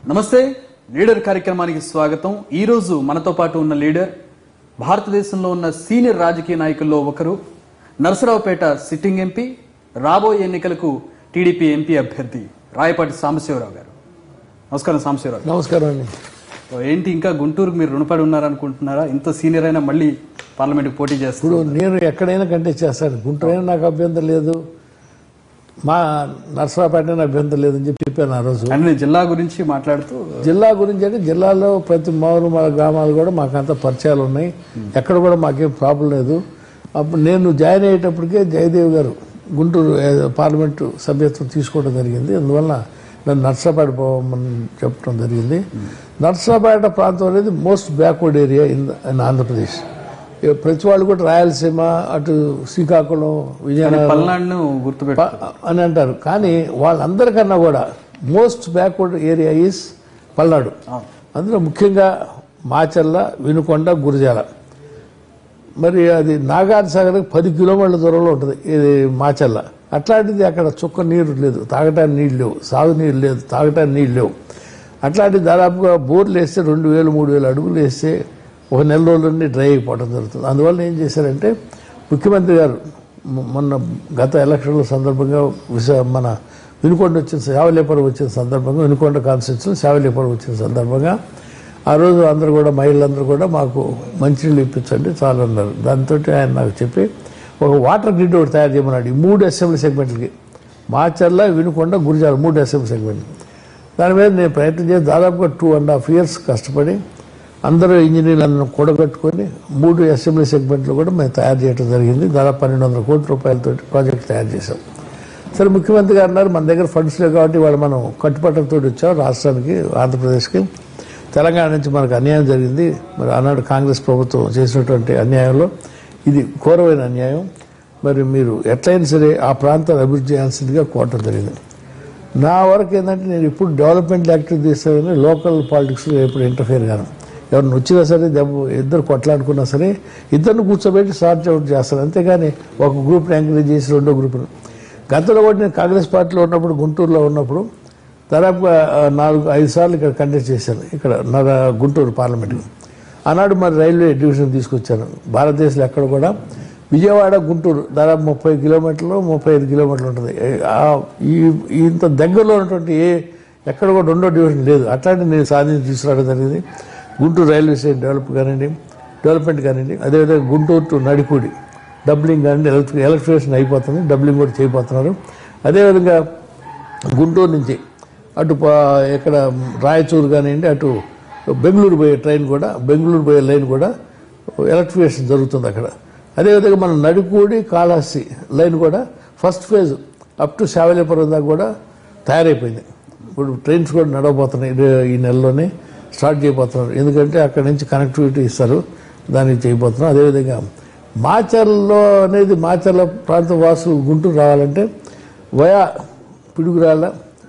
నమస్తే లీడర్ కార్యక్రమానికి స్వాగతం ఈ రోజు మనతో పాటు ఉన్న లీడర్ భారతదేశంలో ఉన్న సీనియర్ రాజకీయ నాయకుల్లో ఒకరు నరసరావుపేట సిట్టింగ్ ఎంపీ రాబోయే ఎన్నికలకు టీడీపీ ఎంపీ అభ్యర్థి రాయపాటి సాంబశివరావు గారు నమస్కారం సాంబశివరావు గారు. నమస్కారం అండి సో ఏంటి ఇంకా గుంటూరుకు మీరు రుణపడి ఉన్నారనుకుంటున్నారా ఇంత సీనియర్ అయినా మళ్ళీ పార్లమెంట్కి పోటీ చేస్తారు ఇప్పుడు నేను ఎక్కడైనా కంటెస్ట్ చేస్తాను గుంటూరైనా నాకు అభ్యంతరం లేదు మా నర్సరాపేట అభ్యంతరం లేదని చెప్పి చెప్పాను ఆ రోజు కానీ నేను జిల్లా గురించి మాట్లాడుతూ జిల్లా గురించి అంటే జిల్లాలో ప్రతి మారు మా గ్రామాలు కూడా మాకంత పరిచయాలు ఉన్నాయి ఎక్కడ కూడా మాకేం ప్రాబ్లం లేదు అప్పుడు నేను జాయిన్ అయ్యేటప్పటికే జయదేవ్ గారు గుంటూరు ఏ, పార్లమెంటు సభ్యత్వం తీసుకోవడం జరిగింది అందువల్ల నన్ను నర్సరాపేట పోవమని చెప్పడం జరిగింది నర్సరాపేట ప్రాంతం అనేది most backward area in in Andhra Pradesh ఇక ప్రతి వాళ్ళు కూడా రాయలసీమ అటు శ్రీకాకుళం విజయనగరం పల్నాడును గుర్తుపెట్టు ప- అని అంటారు కానీ వాళ్ళందరికన్నా కూడా most backward area is Palnadu అందులో ముఖ్యంగా మాచర్ల వినుకొండ గురజాల మరి అది నాగార్ సాగర్ పది కిలోమీటర్ల దూరంలో ఉంటుంది ఇది మాచర్ల అట్లాంటిది అక్కడ చుక్క నీరు లేదు తాగటానికి నీళ్ళు లేవు సాగునీరు లేదు తాగటానికి నీళ్ళు లేవు అట్లాంటి దాదాపుగా బోర్లు వేస్తే రెండు వేలు మూడు వేలు అడుగులు వేస్తే ఒక నెల రోజులన్నీ డ్రై అయిపోవడం జరుగుతుంది అందువల్ల ఏం చేశారంటే ముఖ్యమంత్రి గారు మొ- మొన్న గత ఎలక్షన్ల సందర్భంగా విశా మన వినుకొండ వచ్చిన శావలేపురం వచ్చిన సందర్భంగా వినుకొండ కాన్స్టిట్యూన్సీ శావలేపురం వచ్చిన సందర్భంగా ఆ రోజు అందరూ కూడా మహిళలందరూ కూడా మాకు మంచినీళ్ళు ఇప్పించండి చాలు అన్నారు దాంతో ఆయన నాకు చెప్పి ఒక వాటర్ గ్రిడ్ ఒకటి తయారు చేయమన్నాడు ఈ మూడు అసెంబ్లీ సెగ్మెంట్లకి మాచర్ల వినుకొండ గురిజాల మూడు అసెంబ్లీ సెగ్మెంట్లు దాని మీద నేను ప్రయత్నం చేసి దాదాపుగా టూ అండ్ హాఫ్ ఇయర్స్ కష్టపడి అందరూ ఇంజనీర్లను కూడగట్టుకొని మూడు అసెంబ్లీ సెగ్మెంట్లు కూడా మేము తయారు చేయడం జరిగింది దాదాపు పన్నెండు వందల కోట్ల రూపాయలతో ప్రాజెక్ట్ తయారు చేశాం సరే ముఖ్యమంత్రి గారు అన్నారు మన దగ్గర ఫండ్స్ లేవు కాబట్టి వాళ్ళు మనం కట్టుబట్టలతో వచ్చాం రాష్ట్రానికి ఆంధ్రప్రదేశ్కి తెలంగాణ నుంచి మనకు అన్యాయం జరిగింది మరి ఆనాడు కాంగ్రెస్ ప్రభుత్వం చేసినటువంటి అన్యాయంలో ఇది ఘోరమైన అన్యాయం మరి మీరు ఎట్లయినా సరే ఆ ప్రాంతాన్ని అభివృద్ధి చేయాల్సిందిగా కోరటం జరిగింది నా వరకు ఏంటంటే నేను ఇప్పుడు డెవలప్మెంట్ యాక్టివిటీ చేస్తానని లోకల్ పాలిటిక్స్లో ఎప్పుడు ఇంటర్ఫియర్ గాను ఎవరిని వచ్చినా సరే దెబ్బ ఇద్దరు కొట్లాడుకున్నా సరే ఇద్దరిని కూర్చోబెట్టి సార్ట్ అవుట్ చేస్తాను అంతేగాని ఒక గ్రూప్ని ఎంకరేజ్ చేసి రెండో గ్రూప్ని గతంలో కూడా నేను కాంగ్రెస్ పార్టీలో ఉన్నప్పుడు గుంటూరులో ఉన్నప్పుడు దాదాపుగా ఆ, నాలుగు ఐదు సార్లు ఇక్కడ కండక్ట్ చేశాను ఇక్కడ నర గుంటూరు పార్లమెంట్కి ఆనాడు మరి రైల్వే డివిజన్ తీసుకొచ్చాను భారతదేశంలో ఎక్కడ కూడా విజయవాడ గుంటూరు దాదాపు ముప్పై కిలోమీటర్లు ముప్పై ఐదు కిలోమీటర్లు ఉంటుంది ఏ- ఆ- ఈ ఇంత దగ్గరలో ఉన్నటువంటి ఏ ఎక్కడ కూడా రెండో డివిజన్ లేదు అట్లాంటి నేను సాధించి తీసుకురావడం జరిగింది గుంటూరు రైల్వే స్టేషన్ డెవలప్ కానివ్వండి డెవలప్మెంట్ కానివ్వండి అదేవిధంగా గుంటూరు టు నడిపూడి డబ్లింగ్ కానివ్వండి ఎలక్ట్రి ఎలక్ట్రిఫికేషన్ అయిపోతుంది డబ్లింగ్ కూడా చేయబోతున్నారు అదేవిధంగా గుంటూరు నుంచి అటు ప- ఇక్కడ రాయచూరు కానివ్వండి అటు బెంగళూరు పోయే ట్రైన్ కూడా బెంగళూరు పోయే లైన్ కూడా ఎలక్ట్రిఫికేషన్ జరుగుతుంది అక్కడ అదేవిధంగా మన నడికూడి కాళహస్తి లైన్ కూడా first phase up to Savalepuram దాకా కూడా తయారైపోయింది ఇప్పుడు ట్రైన్స్ కూడా నడవబోతున్నాయి ఇదే- ఈ నెలలోనే స్టార్ట్ చేయబోతున్నారు ఎందుకంటే అక్కడ నుంచి కనెక్టివిటీ ఇస్తారు దానికి చేయబోతున్నాం అదేవిధంగా మాచర్లలో అనేది మాచర్ల ప్రాంత వాసులు గుంటూరు రావాలంటే వయా పిడుగురాళ్ళ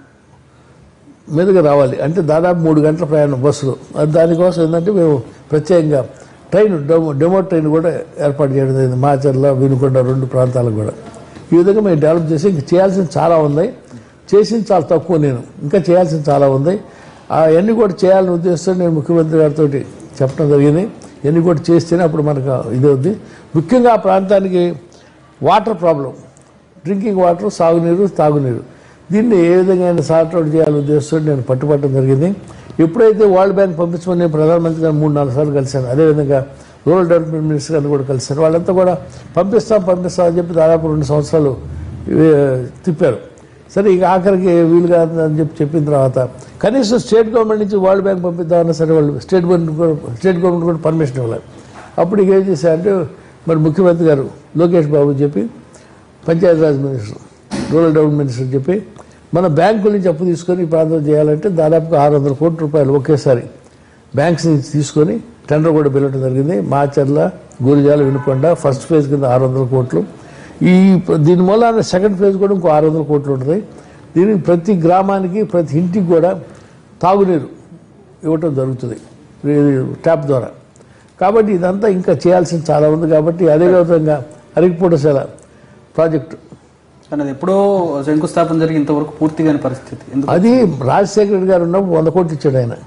మీదుగా రావాలి అంటే దాదాపు మూడు గంటల ప్రయాణం బస్సులో అది దానికోసం ఏంటంటే మేము ప్రత్యేకంగా ట్రైన్ డెమో డెమో ట్రైన్ కూడా ఏర్పాటు చేయడం జరిగింది మాచర్ల వినుకొండ రెండు ప్రాంతాలకు కూడా ఈ విధంగా మేము డెవలప్ చేసి ఇంకా చేయాల్సింది చాలా ఉంది చేసింది చాలా తక్కువ నేను ఇంకా చేయాల్సింది చాలా ఉంది అవన్నీ కూడా చేయాలని ఉద్దేశంతో నేను ముఖ్యమంత్రి గారితో చెప్పడం జరిగింది ఇవన్నీ కూడా చేస్తేనే అప్పుడు మనకు ఇది అవుద్ది ముఖ్యంగా ఆ ప్రాంతానికి వాటర్ ప్రాబ్లం డ్రింకింగ్ వాటర్ సాగునీరు తాగునీరు దీన్ని ఏ విధంగా సార్ట్ అవుట్ చేయాలని ఉద్దేశంతో నేను పట్టుబట్టడం జరిగింది ఎప్పుడైతే వరల్డ్ బ్యాంక్ పంపించమని నేను ప్రధానమంత్రి గారిని మూడు నాలుగు సార్లు కలిశాను అదేవిధంగా రూరల్ డెవలప్మెంట్ మినిస్టర్ గారిని కూడా కలిశాను వాళ్ళంతా కూడా పంపిస్తాం పంపిస్తాం అని చెప్పి దాదాపు రెండు సంవత్సరాలు ఏ, తిప్పారు సరే ఇక ఆఖరికి వీలు కాదు అని చెప్పి చెప్పిన తర్వాత కనీసం స్టేట్ గవర్నమెంట్ నుంచి వరల్డ్ బ్యాంక్ పంపిద్దామన్నా సరే వాళ్ళు స్టేట్ గవర్నమెంట్ కూడా స్టేట్ గవర్నమెంట్ కూడా పర్మిషన్ ఇవ్వాలి అప్పుడు ఇక ఏం చేశారంటే మరి ముఖ్యమంత్రి గారు లోకేష్ బాబు చెప్పి Panchayati Raj minister rural development minister చెప్పి మన బ్యాంకుల నుంచి అప్పు తీసుకొని ఈ ప్రాంతం చేయాలంటే దాదాపుగా ఆరు వందల కోట్ల రూపాయలు ఒకేసారి బ్యాంక్స్ నుంచి తీసుకొని టెండర్ కూడా పిలవడం జరిగింది మాచర్ల గురిజాల వినుకొండ ఫస్ట్ ఫేజ్ కింద ఆరు వందల కోట్లు ఈ దీని మూలాన సెకండ్ ఫేజ్ కూడా ఇంకో ఆరు వందల కోట్లు ఉంటుంది దీనికి ప్రతి గ్రామానికి ప్రతి ఇంటికి కూడా తాగునీరు ఇవ్వటం జరుగుతుంది ఇది ట్యాప్ ద్వారా కాబట్టి ఇదంతా ఇంకా చేయాల్సింది చాలా ఉంది కాబట్టి అదేవిధంగా అరిగిపోటశాల ప్రాజెక్టు కానీ అది ఎప్పుడో శంకుస్థాపన జరిగి ఇంతవరకు పూర్తిగాని పరిస్థితి ఎందుకు అది రాజశేఖర రెడ్డి గారు ఉన్నప్పుడు వంద కోట్లు ఇచ్చాడు ఆయన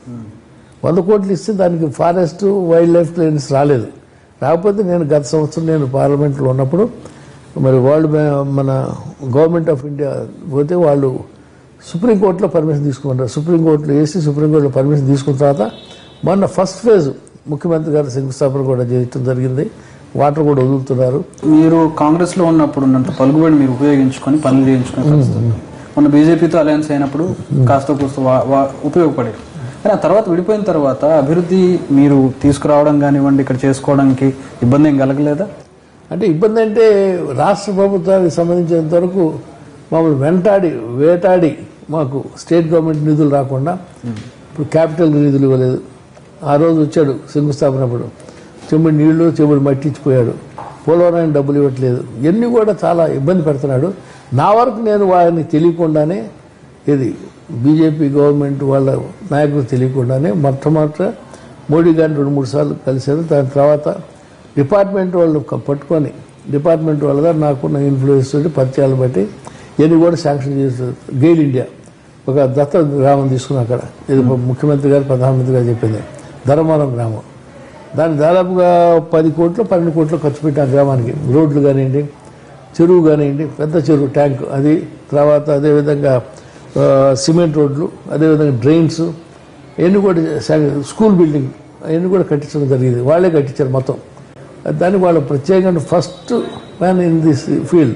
వంద కోట్లు ఇస్తే దానికి ఫారెస్ట్ వైల్డ్ లైఫ్ క్లియరెన్స్ రాలేదు రాకపోతే నేను గత సంవత్సరం నేను పార్లమెంట్లో ఉన్నప్పుడు మరి వరల్డ్ బ్యా- మన గవర్నమెంట్ ఆఫ్ ఇండియా పోతే వాళ్ళు సుప్రీంకోర్టులో పర్మిషన్ తీసుకున్నారు సుప్రీంకోర్టులో వేసి సుప్రీంకోర్టులో పర్మిషన్ తీసుకున్న తర్వాత మొన్న ఫస్ట్ ఫేజ్ ముఖ్యమంత్రి గారు శంకుస్థాపన కూడా చేయటం జరిగింది వాటర్ కూడా వదులుతున్నారు మీరు కాంగ్రెస్ లో ఉన్నప్పుడు ఉన్నంత పలుకుబడి మీరు ఉపయోగించుకొని పనులు చేయించుకునే పరిస్థితి మన బీజేపీతో అలయన్స్ అయినప్పుడు కాస్త కూస్త వా- వా- ఉపయోగపడేది కానీ ఆ తర్వాత విడిపోయిన తర్వాత అభివృద్ధి మీరు తీసుకురావడం కానివ్వండి ఇక్కడ చేసుకోవడానికి ఇబ్బంది ఏం కలగలేదా అంటే ఇబ్బంది అంటే రాష్ట్ర ప్రభుత్వానికి సంబంధించినంత వరకు మమ్మల్ని వెంటాడి వేటాడి మాకు స్టేట్ గవర్నమెంట్ నిధులు రాకుండా ఇప్పుడు క్యాపిటల్ నిధులు ఇవ్వలేదు ఆ రోజు వచ్చాడు శంకుస్థాపన అప్పుడు చెంబుడు నీళ్లు చెంబుడు మట్టి ఇచ్చిపోయాడు పోలవరానికి డబ్బులు ఇవ్వట్లేదు ఇవన్నీ కూడా చాలా ఇబ్బంది పెడుతున్నాడు నా వరకు నేను వారిని తెలియకుండానే ఇది బీజేపీ గవర్నమెంట్ వాళ్ళ నాయకులు తెలియకుండానే మొట్టమొదట మోడీ గారిని రెండు మూడు సార్లు కలిశారు దాని తర్వాత డిపార్ట్మెంట్ వాళ్ళు క- పట్టుకొని డిపార్ట్మెంట్ వాళ్ళగా నాకున్న ఇన్ఫ్లుయెన్స్ తోటి పరిచయాలు బట్టి ఇవన్నీ కూడా శాంక్షన్ చేస్తారు గెయిల్ ఇండియా ఒక దత్త గ్రామం తీసుకుని అక్కడ ఇది ముఖ్యమంత్రి గారు ప్రధానమంత్రి గారు చెప్పింది ధర్మవరం గ్రామం దాన్ని దాదాపుగా పది కోట్లు పన్నెండు కోట్లు ఖర్చు పెట్టాం గ్రామానికి రోడ్లు కానివ్వండి చెరువు కానివ్వండి పెద్ద చెరువు ట్యాంక్ అది తర్వాత అదేవిధంగా ఆ, సిమెంట్ రోడ్లు అదేవిధంగా డ్రైన్స్ అవన్నీ కూడా శా- స్కూల్ బిల్డింగ్ అవన్నీ కూడా కట్టించడం జరిగింది వాళ్ళే కట్టించారు మొత్తం దానికి వాళ్ళు ప్రత్యేకంగా first man in this field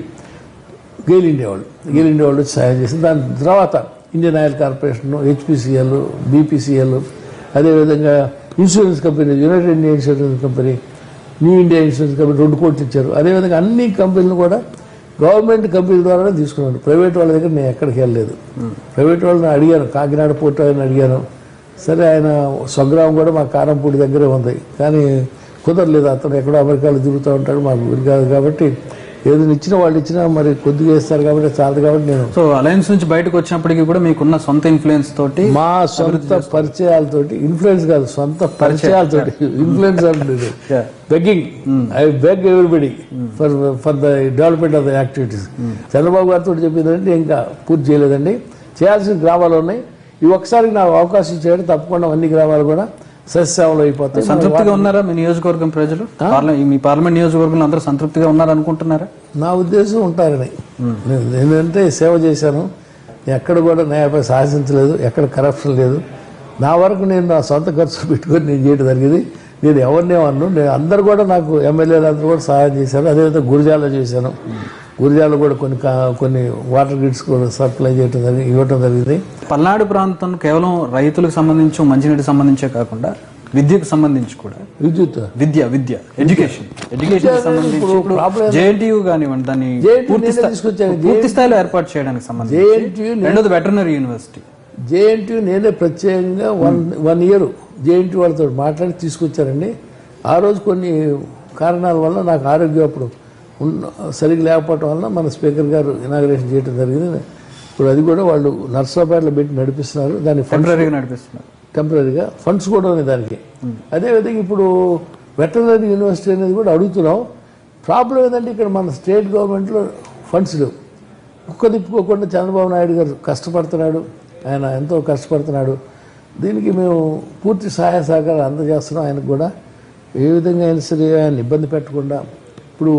GAIL India వాళ్ళు గెయిల్ ఇండియా వాళ్ళు వచ్చి సహాయం చేసి దాని తర్వాత ఇండియన్ ఆయిల్ కార్పొరేషన్ హెచ్పిసిఎల్ బీపీసీఎల్ అదేవిధంగా ఇన్సూరెన్స్ కంపెనీ యునైటెడ్ ఇండియా ఇన్సూరెన్స్ కంపెనీ న్యూ ఇండియా ఇన్సూరెన్స్ కంపెనీ రెండు కోట్లు ఇచ్చారు అదేవిధంగా అన్ని కంపెనీలు కూడా గవర్నమెంట్ కంపెనీ ద్వారానే తీసుకున్నాను ప్రైవేట్ వాళ్ళ దగ్గర నేను ఎక్కడికి వెళ్ళలేదు ప్రైవేట్ వాళ్ళని అడిగాను కాకినాడ పోర్ట్ ఆయన అడిగాను సరే ఆయన స్వగ్రామం కూడా మా కారంపూడి దగ్గరే ఉంది కానీ కుదరలేదు అతను ఎక్కడో అమెరికాలో తిరుగుతూ ఉంటాడు మాకు వీలు కాదు కాబట్టి ఏదైనా ఇచ్చినా వాళ్ళు ఇచ్చినా మరి కొద్దిగా ఇస్తారు కాబట్టి చాలదు కాబట్టి నేను సో అలయన్స్ నుంచి బయటకు వచ్చినప్పటికీ కూడా మీకున్న సొంత ఇన్ఫ్లుయెన్స్ తోటి మా సొంత పరిచయాలతోటి ఇన్ఫ్లుయెన్స్ కాదు సొంత పరిచయాలతోటి ఇన్ఫ్లుయెన్స్ అంటుంది Yeah. Begging I beg everybody for for the development of the activities Chandrababu గారితో చెప్పిందంటే ఇంకా పూర్తి చేయలేదండి చేయాల్సిన గ్రామాలు ఉన్నాయి ఈ ఒకసారి నాకు అవకాశం ఇచ్చాడు తప్పకుండా అన్ని గ్రామాలు కూడా సస్యశ్యామలు అయిపోతాయి సంతృప్తిగా ఉన్నారా మీ నియోజకవర్గం ప్రజలు పార్ల- మీ పార్లమెంట్ నియోజకవర్గంలో అందరూ సంతృప్తిగా ఉన్నారు అనుకుంటున్నారా నా ఉద్దేశం ఉంటారని నేను- నేనంటే సేవ చేశాను ఎక్కడ కూడా న్యాయపై సాధించలేదు ఎక్కడ కరప్షన్ లేదు నా వరకు నేను నా సొంత ఖర్చు పెట్టుకొని నేను చేయడం జరిగింది నేను ఎవరిని అన్ను నేను అందరు కూడా నాకు ఎమ్మెల్యేలు అందరూ కూడా సహాయం చేశారు అదేవిధంగా గురిజాలో చేశాను గురిజాలో కూడా కొన్ని కా- కొన్ని వాటర్ గ్రిడ్స్ కూడా సప్లై చేయడం జరిగింది ఇవ్వటం జరిగింది పల్నాడు ప్రాంతం కేవలం రైతులకు సంబంధించి మంచినీటికి సంబంధించే కాకుండా విద్యకు సంబంధించి కూడా విద్యుత్ విద్య విద్య ఎడ్యుకేషన్ ఎడ్యుకేషన్ సంబంధించి ఇప్పుడు ఇప్పుడు problem జేఎన్టీయూ కానివ్వండి దాన్ని JNTU పూర్తి నేనే స్థాయి తీసుకొచ్చాను. పూర్తి స్థాయిలో ఏర్పాటు చేయడానికి సంబంధించి జేఎన్టీయూ రెండోది వెటర్నరీ యూనివర్సిటీ జేఎన్టీ నేనే ప్రత్యేకంగా వన్ వన్ ఇయర్ జేఎన్టీ వాళ్ళతో మాట్లాడి తీసుకొచ్చారండి ఆ రోజు కొన్ని కారణాల వల్ల నాకు ఆరోగ్యం అప్పుడు ఉన్న సరిగ్గా లేకపోవటం వల్ల మన స్పీకర్ గారు ఇనాగ్రేషన్ చేయడం జరిగింది ఇప్పుడు అది కూడా వాళ్ళు నర్సరాపేటలో పెట్టి నడిపిస్తున్నారు దాని ఫండ్స్ టెంపరీగా నడిపిస్తున్నారు టెంపరీగా ఫండ్స్ కూడా ఉన్నాయి దానికి అదేవిధంగా ఇప్పుడు వెటర్నరీ యూనివర్సిటీ అనేది కూడా అడుగుతున్నాం ప్రాబ్లం ఏంటంటే ఇక్కడ మన స్టేట్ గవర్నమెంట్లో ఫండ్స్ లేవు కుక్క తిప్పుకోకుండా చంద్రబాబు నాయుడు గారు కష్టపడుతున్నాడు ఆయన ఎంతో కష్టపడుతున్నాడు దీనికి మేము పూర్తి సహాయ సహకారం అందజేస్తున్నాం ఆయనకు కూడా ఏ విధంగా అయినా సరే ఆయన ఇబ్బంది పెట్టకుండా ఇప్పుడు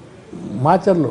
మాచర్లో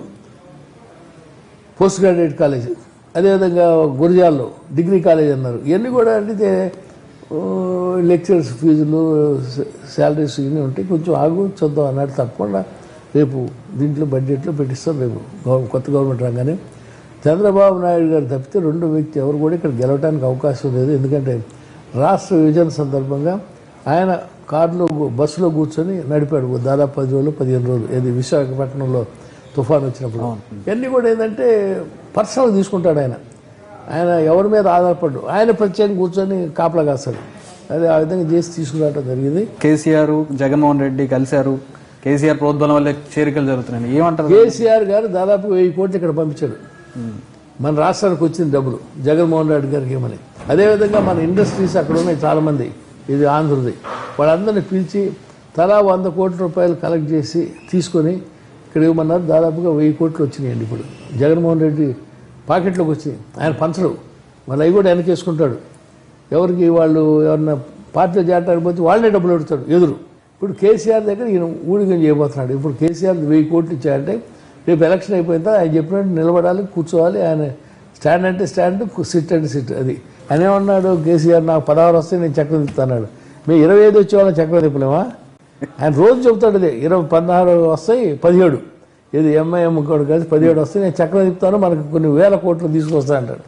పోస్ట్ గ్రాడ్యుయేట్ కాలేజ్ అదేవిధంగా గురిజాల్లో డిగ్రీ కాలేజ్ అన్నారు ఇవన్నీ కూడా అంటే లెక్చర్స్ ఫీజులు శాలరీస్ ఇవన్నీ ఉంటాయి కొంచెం ఆగు చూద్దాం అన్నట్టు తప్పకుండా రేపు దీంట్లో బడ్జెట్లో పెట్టిస్తాం రేపు గవ- కొత్త గవర్నమెంట్ రాగానే చంద్రబాబు నాయుడు గారు తప్పితే రెండో వ్యక్తి ఎవరు కూడా ఇక్కడ గెలవడానికి అవకాశం లేదు ఎందుకంటే రాష్ట్ర విభజన సందర్భంగా ఆయన కారులో గు- బస్సులో కూర్చొని నడిపాడు దాదాపు పది రోజులు పదిహేను రోజులు ఏది విశాఖపట్నంలో తుఫాన్ వచ్చినప్పుడు ఇవన్నీ కూడా ఏంటంటే పర్సనల్ తీసుకుంటాడు ఆయన ఆయన ఎవరి మీద ఆధారపడు ఆయన ప్రత్యేకంగా కూర్చొని కాపలా కాస్తాడు అదే ఆ విధంగా చేసి తీసుకురావడం జరిగింది కేసీఆర్ జగన్మోహన్ రెడ్డి కలిశారు కేసీఆర్ ప్రోద్బలం వల్ల చేరికలు జరుగుతున్నాయి ఏమంటారు కేసీఆర్ గారు దాదాపు వెయ్యి కోట్లు ఇక్కడ పంపించాడు మన రాష్ట్రానికి వచ్చిన డబ్బులు జగన్మోహన్ రెడ్డి గారికి ఏమని అదేవిధంగా మన ఇండస్ట్రీస్ అక్కడ ఉన్నాయి చాలామంది ఇది ఆంధ్రది వాళ్ళందరినీ పిలిచి తలా వంద కోట్ల రూపాయలు కలెక్ట్ చేసి తీసుకొని ఇక్కడ ఇవ్వమన్నారు దాదాపుగా వెయ్యి కోట్లు వచ్చినాయండి ఇప్పుడు జగన్మోహన్ రెడ్డి పాకెట్లోకి వచ్చినాయి ఆయన పంచడు మళ్ళీ అవి కూడా వెనకేసుకుంటాడు ఎవరికి వాళ్ళు ఎవరన్నా పార్టీలో చేరడానికి పోతే వాళ్ళే డబ్బులు అడుగుతాడు ఎదురు ఇప్పుడు కేసీఆర్ దగ్గర ఈయన ఊడిగం చేయబోతున్నాడు ఇప్పుడు కేసీఆర్ వెయ్యి కోట్లు ఇచ్చాడంటే రేపు ఎలక్షన్ అయిపోయిన తర్వాత ఆయన చెప్పినట్టు నిలబడాలి కూర్చోవాలి ఆయన స్టాండ్ అంటే స్టాండ్ సిట్ అంటే సిట్ అది ఆయన ఏమన్నాడు కేసీఆర్ నాకు పదహారు వస్తే నేను చక్రం తిప్పుతాడు మేము ఇరవై ఐదు వచ్చే వాళ్ళని చక్రం తిప్పలేమా ఆయన రోజు చెబుతాడు అదే ఇరవై పదహారు వస్తాయి పదిహేడు ఇది ఎంఐఎం కూడా కలిసి పదిహేడు వస్తాయి నేను చక్రం తిప్పుతాను మనకు కొన్ని వేల కోట్లు తీసుకొస్తా అంటాడు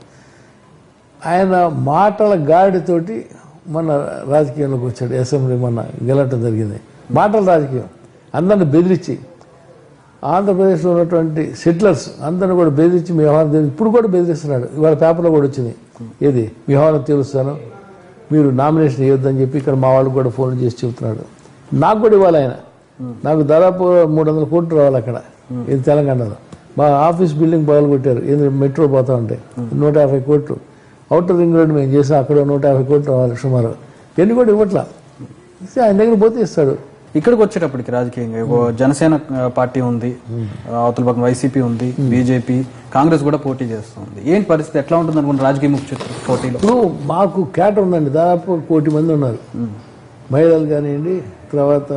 ఆయన మాటల గాడితోటి మన రాజకీయంలోకి వచ్చాడు అసెంబ్లీ మొన్న గెలవటం జరిగింది మాటల రాజకీయం అందరిని బెదిరించి ఆంధ్రప్రదేశ్లో ఉన్నటువంటి సెటిలర్స్ అందరిని కూడా బెదిరించి మీ వ్యవహారం తెలి- ఇప్పుడు కూడా బెదిరిస్తున్నాడు ఇవాళ పేపర్లో కూడా వచ్చింది ఏది మీ వ్యవహారం తెలుస్తాను మీరు నామినేషన్ వేయొద్దని చెప్పి ఇక్కడ మా వాళ్ళు కూడా ఫోన్ చేసి చెబుతున్నాడు నాకు కూడా ఇవ్వాలి ఆయన నాకు దాదాపు మూడు వందల కోట్లు రావాలి అక్కడ ఇది తెలంగాణలో మా ఆఫీస్ బిల్డింగ్ పగలు కొట్టారు ఏంది మెట్రో పోతా ఉంటే నూట యాభై కోట్లు అవుటర్ రింగ్ రోడ్ మేము చేసాం అక్కడ నూట యాభై కోట్లు రావాలి సుమారు ఎన్ని కూడా ఇవ్వట్లా ఇస్తే ఆయన దగ్గర పోతే ఇస్తాడు ఇక్కడికి వచ్చేటప్పటికి రాజకీయంగా ఓ జనసేన ఆ, పార్టీ ఉంది ఆ, అవతల పక్కన వైసీపీ ఉంది బీజేపీ కాంగ్రెస్ కూడా పోటీ చేస్తుంది ఏంటి పరిస్థితి ఎట్లా ఉంటుంది అనుకుంటే రాజకీయ ముఖ్య పోటీలో ఇప్పుడు మాకు కేటర్ ఉందండి దాదాపు కోటి మంది ఉన్నారు మహిళలు కానివ్వండి తర్వాత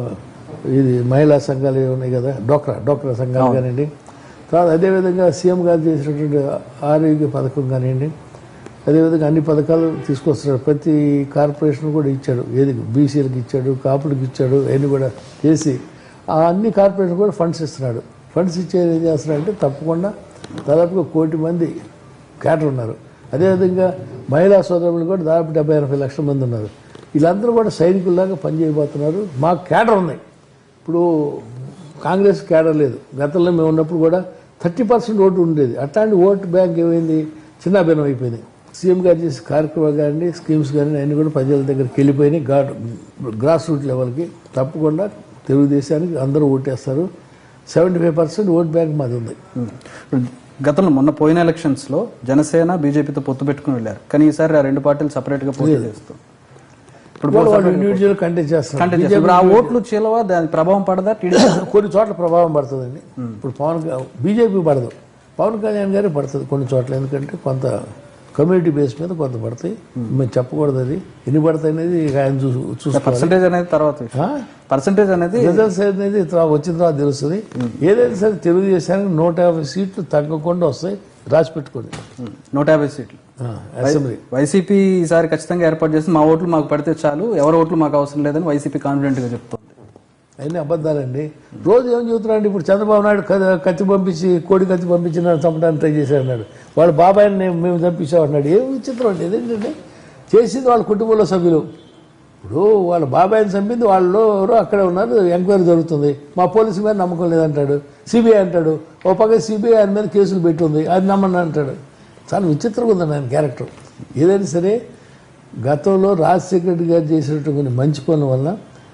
ఇది మహిళా సంఘాలు ఏవి ఉన్నాయి కదా డోక్రా డోక్రా సంఘాలు కానివ్వండి తర్వాత అదేవిధంగా సీఎం గారు చేసినటువంటి ఆరోగ్య పథకం కానివ్వండి అదేవిధంగా అన్ని పథకాలు తీసుకొస్తున్నాడు ప్రతి కార్పొరేషన్ కూడా ఇచ్చాడు ఏది బీసీలకు ఇచ్చాడు కాపులకు ఇచ్చాడు అవన్నీ కూడా చేసి ఆ అన్ని కార్పొరేషన్ కూడా ఫండ్స్ ఇస్తున్నాడు ఫండ్స్ ఇచ్చేది ఏం చేస్తున్నాడంటే తప్పకుండా దాదాపుగా కోటి మంది క్యాటర్ ఉన్నారు అదేవిధంగా మహిళా సోదరులు కూడా దాదాపు డెబ్బై ఎనభై లక్షల మంది ఉన్నారు వీళ్ళందరూ కూడా సైనికుల్లాగా పనిచేయబోతున్నారు మాకు క్యాడర్ ఉన్నాయి ఇప్పుడు కాంగ్రెస్ క్యాడర్ లేదు గతంలో మేము ఉన్నప్పుడు కూడా థర్టీ పర్సెంట్ ఓటు ఉండేది అట్లాంటి ఓటు బ్యాంక్ ఏమైంది చిన్నాభిన్నం అయిపోయింది సీఎం గారు చేసే కార్యక్రమాలు కానీ స్కీమ్స్ కానీ అన్నీ కూడా ప్రజల దగ్గరికి వెళ్ళిపోయినాయి గా గ్రాస్ రూట్ లెవెల్కి తప్పకుండా తెలుగుదేశానికి అందరూ ఓటేస్తారు seventy five percent vote bank మాది ఉంది ఇప్పుడు గతంలో మొన్న పోయిన ఎలక్షన్స్ లో జనసేన బీజేపీతో పొత్తు పెట్టుకుని వెళ్ళారు కానీ ఈసారి ఆ రెండు పార్టీలు సపరేట్ గా పోటీ చేస్తూ ఇప్పుడు వాళ్ళు వాళ్ళు ఇండివిజువల్ కంటెస్ట్ చేస్తారు కంటే చేస్తారు. ఇప్పుడు ఆ ఓట్లు చీలవా దాని ప్రభావం పడదా టీడీపీ కొన్ని చోట్ల ప్రభావం పడుతుందండి ఇప్పుడు పవన్ బీజేపీ పడదు పవన్ కళ్యాణ్ గారే పడుతుంది కొన్ని చోట్ల ఎందుకంటే కొంత కమ్యూనిటీ బేస్ మీద కొంత పడతాయి మేము చెప్పకూడదు అది ఎన్ని పడతాయి అనేది ఇక ఆయన చూ చూసుకోవాలి పర్సంటేజ్ అనేది తర్వాత విషయం పర్సంటేజ్ అనేది రిజల్ట్స్ అనేది తర్వాత వచ్చిన తర్వాత తెలుస్తుంది ఏదైనా సరే తెలుగుదేశానికి నూట యాభై సీట్లు తగ్గకుండా వస్తాయి రాసి పెట్టుకోండి నూట యాభై సీట్లు ఆ, అసెంబ్లీ వైసీపీ ఈసారి ఖచ్చితంగా ఏర్పాటు చేసి మా ఓట్లు మాకు పడితే చాలు ఎవరి ఓట్లు మాకు అవసరం లేదని వైసీపీ కాన్ఫిడెంట్ గా చెప్తుంది అన్ని అబద్ధాలండి రోజు ఏం చెబుతున్నాడు ఇప్పుడు చంద్రబాబు నాయుడు క- కత్తి పంపించి కోడి కత్తి పంపించి నన్ను చంపడానికి ట్రై చేశాడు అన్నాడు వాళ్ళ బాబాయిని నేను- మేము చంపించాం అన్నాడు ఏం విచిత్రం అండి ఇదేంటంటే చేసింది వాళ్ళ కుటుంబంలో సభ్యులు ఇప్పుడు వాళ్ళ బాబాయిని చంపింది వాళ్ళు ఎవరో అక్కడే ఉన్నారు ఎంక్వైరీ జరుగుతుంది మా పోలీసు మీద నమ్మకం లేదంటాడు సిబిఐ అంటాడు ఓ పక్క సిబిఐ ఆయన మీద కేసులు పెట్టుంది అది నమ్మని అంటాడు చాలా విచిత్రంగా ఉందండి ఆయన క్యారెక్టర్ ఏదైనా సరే గతంలో రాజశేఖర రెడ్డి గారు చేసినటువంటి కొన్ని మంచి పనుల వల్ల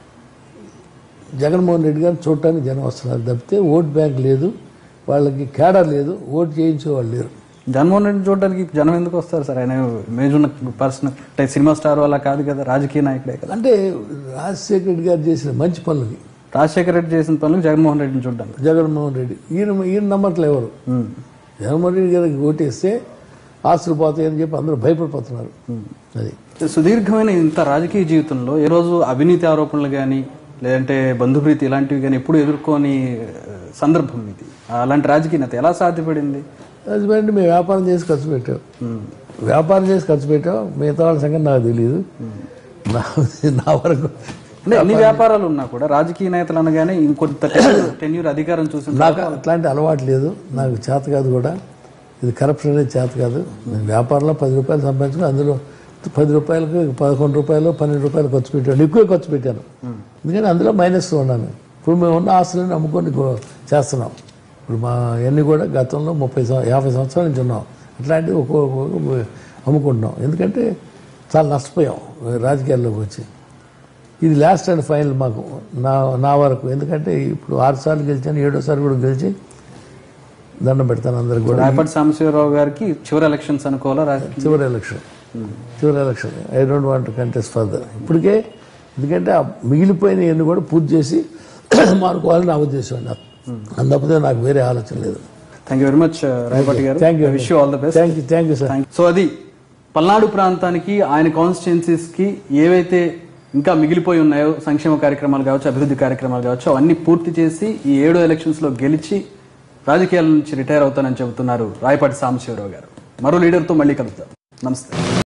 జగన్మోహన్ రెడ్డి గారిని చూడటానికి జనం వస్తున్నారు తప్పితే ఓట్ బ్యాంక్ లేదు వాళ్ళకి కేడర్ లేదు ఓట్ చేయించే వాళ్ళు లేరు జగన్మోహన్ రెడ్డి చూడడానికి జనం ఎందుకు వస్తారు సార్ ఆయన ఇమేజ్ ఉన్న పర్సన్ అంటే సినిమా స్టార్ వల్ల కాదు కదా రాజకీయ నాయకుడే కదా అంటే రాజశేఖర రెడ్డి గారు చేసిన మంచి పనులకి రాజశేఖర రెడ్డి చేసిన పనులకు జగన్మోహన్ రెడ్డిని చూడడానికి జగన్మోహన్ రెడ్డి ఈయన ఈయన నమ్మట్లే ఎవరు ఉమ్. జగన్మోహన్ రెడ్డి గారికి ఓటేస్తే ఆస్తులు పోతాయని చెప్పి అందరూ భయపడిపోతున్నారు అది సుదీర్ఘమైన ఇంత రాజకీయ జీవితంలో ఏ రోజు అవినీతి ఆరోపణలు కానీ లేదంటే బంధుప్రీతి ఇలాంటివి కానీ ఎప్పుడు ఎదుర్కొని ఆ, సందర్భం ఇది అలాంటి రాజకీయ నేత ఎలా సాధ్యపడింది హస్బెండ్ మేము వ్యాపారం చేసి ఖర్చు పెట్టాం వ్యాపారం చేసి ఖర్చు పెట్టాం మిగతా వాళ్ళ సంగతి నాకు తెలియదు నా నా వరకు అంటే ఎన్ని వ్యాపారాలు ఉన్నా కూడా రాజకీయ నేతలు అనగానే ఇంకొంత టెన్యూర్ అధికారం చూసి నాకు అట్లాంటి అలవాటు లేదు నాకు చేత కాదు కూడా ఇది కరప్షన్ అనేది చేత కాదు నేను వ్యాపారంలో పది రూపాయలు సంపాదించుకుని అందులో పది రూపాయలకు పదకొండు రూపాయలు పన్నెండు రూపాయలు ఖర్చు పెట్టాను ఎక్కువ ఖర్చు పెట్టాను ఎందుకంటే అందులో మైనస్లో ఉన్నాను ఇప్పుడు మేము ఉన్న ఆస్తులను అమ్ముకొని గో- చేస్తున్నాం ఇప్పుడు మా అన్ని కూడా గతంలో ముప్పై సంవ యాభై సంవత్సరాల నుంచి ఉన్నాం అట్లాంటివి ఒక్కొక్క ఒక్కొక్క అమ్ముకుంటున్నాం ఎందుకంటే చాలా నష్టపోయాం రాజకీయాల్లోకి వచ్చి ఇది లాస్ట్ అండ్ ఫైనల్ మాకు నా నా వరకు ఎందుకంటే ఇప్పుడు ఆరు సార్లు గెలిచాను ఏడోసారి కూడా గెలిచి దండం పెడతాను అందరికి కూడా రాయపాటి సాంబశివరావు గారికి చివరి ఎలక్షన్స్ అనుకోవాలా రాజకీయ చివరి ఎలక్షన్ చివరి election I don't want contest further ఇప్పటికే ఎందుకంటే ఆ మిగిలిపోయిన ఎన్ని కూడా పూర్తి చేసి మానుకోవాలని నా ఉద్దేశం అండి అందుకపోతే నాకు వేరే ఆలోచన లేదు thank you very much Rayapati గారు thank you wish all the best thank you thank you sir so అది పల్నాడు ప్రాంతానికి ఆయన కాన్స్టిట్యున్సీస్ కి ఏవైతే ఇంకా మిగిలిపోయి ఉన్నాయో సంక్షేమ కార్యక్రమాలు కావచ్చు అభివృద్ధి కార్యక్రమాలు కావచ్చు అవన్నీ పూర్తి చేసి ఈ ఏడో ఎలక్షన్స్ లో గెలిచి రాజకీయాల నుంచి రిటైర్ అవుతానని చెబుతున్నారు రాయపాటి సాంబశివరావు గారు మరో లీడర్తో మళ్ళీ కలుద్దాం నమస్తే